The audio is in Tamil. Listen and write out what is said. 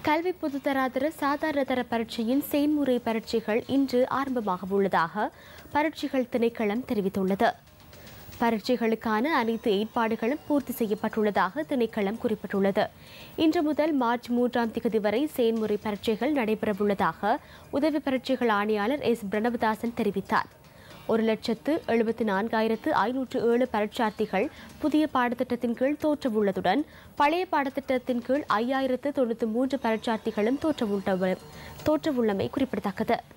கல்வி பொதுத்தராதர சாதாரண தர பரீட்சையின் செயன்முறை பரீட்சைகள் இன்று ஆரம்பமாக உள்ளதாக பரீட்சைகள் திணைக்களம் தெரிவித்துள்ளது பரீட்சைகளுக்கான அனைத்து ஏற்பாடுகளும் பூர்த்தி செய்யப்பட்டுள்ளதாக திணைக்களம் குறிப்பிட்டுள்ளது இன்று முதல் மார்ச் மூன்றாம் தேதி வரை செயன்முறை பரீட்சைகள் நடைபெறவுள்ளதாக உதவி பரீட்சைகள் ஆணையாளர் எஸ் பிரணவதாசன் தெரிவித்தார் ஒரு லட்சத்து எழுபத்தி நான்காயிரத்து ஐநூற்று ஏழு பரீட்சார்த்திகள் புதிய பாடத்திட்டத்தின் கீழ் தோற்றவுள்ளதுடன் பழைய பாடத்திட்டத்தின் கீழ் ஐயாயிரத்து தொண்ணூற்றி மூன்று பரீட்சார்த்திகளும் தோற்றவுள்ள தோற்றவுள்ளமை குறிப்பிடத்தக்கது